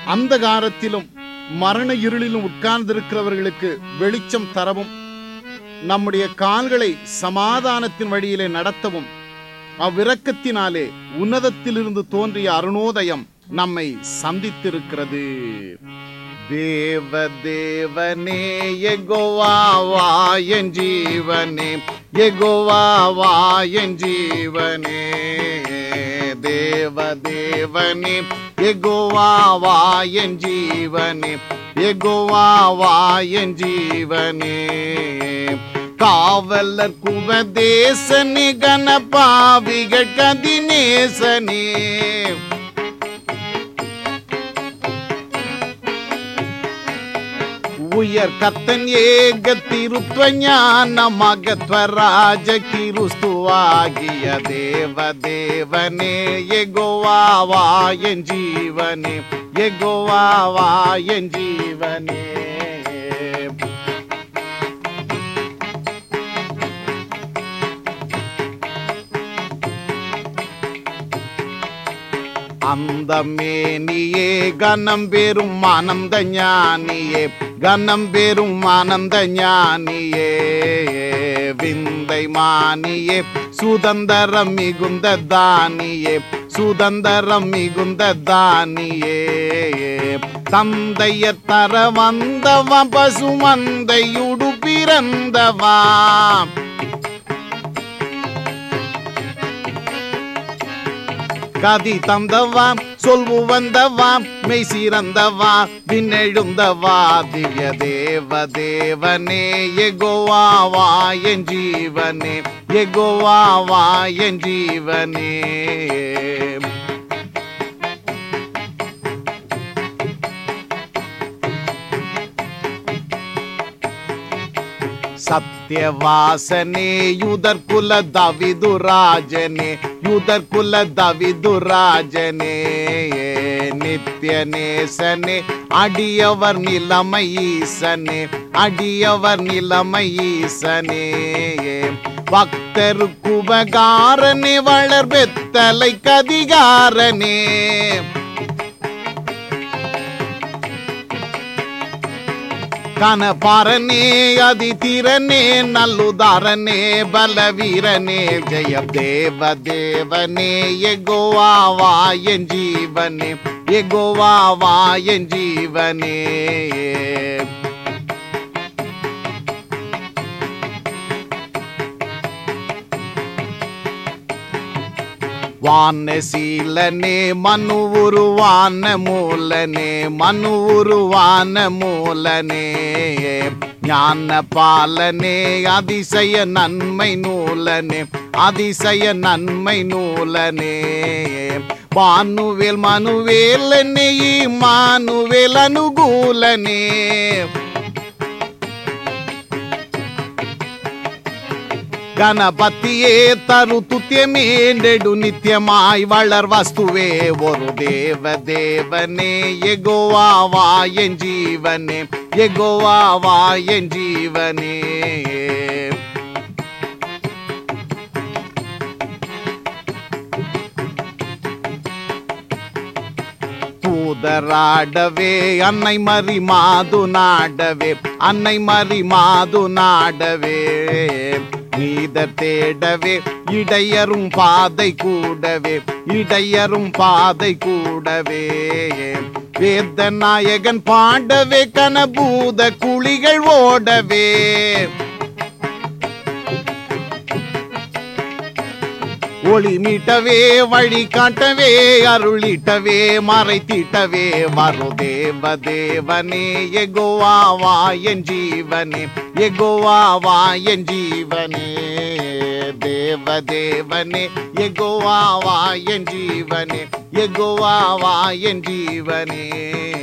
அந்தகாரத்திலும் மரண இருளிலும் உட்கார்ந்திருக்கிறவர்களுக்கு வெளிச்சம் தரவும் நம்முடைய கால்களை சமாதானத்தின் வழியிலே நடத்தவும் அவ்விரக்கத்தினாலே உன்னதத்திலிருந்து தோன்றிய அருணோதயம் நம்மை சந்தித்திருக்கிறது தேவ தேவனே எகோவாவா என் ஜீவனே எகோவாவா என் ஜீவனே தேவ தேவனே எகோவாவா என் ஜீவனே எகோவாவா என் ஜீவனே காவலர் குபதேசனே கனபாவிகள் கதிநேசனே உயர் கத்தன் ஏக திருத்வ ஞான மகத்வராஜ கிருஸ்துவாகிய தேவ தேவனே எகோவாவா என் ஜீவனே எகோவாவா என் ஜீவனே அந்த மேனியே கனம் பெரும் ஆனந்த ஞானியே கனம் பெரும் ஆனந்த ஞானியே விந்தை மானியே சுதந்திரம் மிகுந்த தானியே சுதந்திரம் மிகுந்த தானியே தந்தைய தர வந்தவா பசுமந்தையுடு பிறந்தவா கதி தந்தவா சொல்வு வந்தவா மெய் சிறந்தவா விண்ணெழுந்தவா திவ்ய தேவ தேவனே எகோவாவா என் ஜீவனே எகோவாவா என் ஜீவனே சத்யவாசனே யுதர் குல தவிதுராஜனே யுதர் குல தவிதுராஜனே நித்ய நேசனே அடியவர் நிலைமை ஈசனே அடியவர் நிலைமை ஈசனே பக்தருக்கு உபகாரனே வளர் பெத்தலை கதிகாரனே கனபாரனே அதிதிரனே நல்லுதாரனே பலவீரனே ஜெய தேவ தேவனே எகோவாவா என் ஜீவனே எகோவாவா என் ஜீவனே வானசீலனே மனு உருவான மூலனே மனு உருவான மூலனே ஞான பாலனே அதிசய நன்மை நூலனே அதிசய நன்மை நூலனே பானுவேல் மனுவேலனே மானுவேல் அனுகூலனே ಗಣಪತಿಯೇ ತರು ತುತ್ಯಮೇ ನೆಡು ನಿತ್ಯಮಾಯ್ ವಳರ್ ವಸ್ತುವೇ ஒரு தேவ தேவனே எகோவாவா என் ஜீவனே எகோவாவா என் ஜீவனே தூதராடவே அன்னை மறி மாது நாடவே அன்னை மறி மாது நாடவே நீத தேடவே இடையரும் பாதை கூடவே இடையரும் பாதை கூடவே வேத நாயகன் பாடவே கனபூத குழிகள் ஓடவே ஒளி மீட்டவே வழி காட்டவே அருளிட்டவே மறைத்திட்டவே வரு தேவ தேவனே எகோவாவா என் ஜீவனே எகோவாவா என் ஜீவனே தேவ தேவனே எகோவாவா என் ஜீவனே எகோவாவா என் ஜீவனே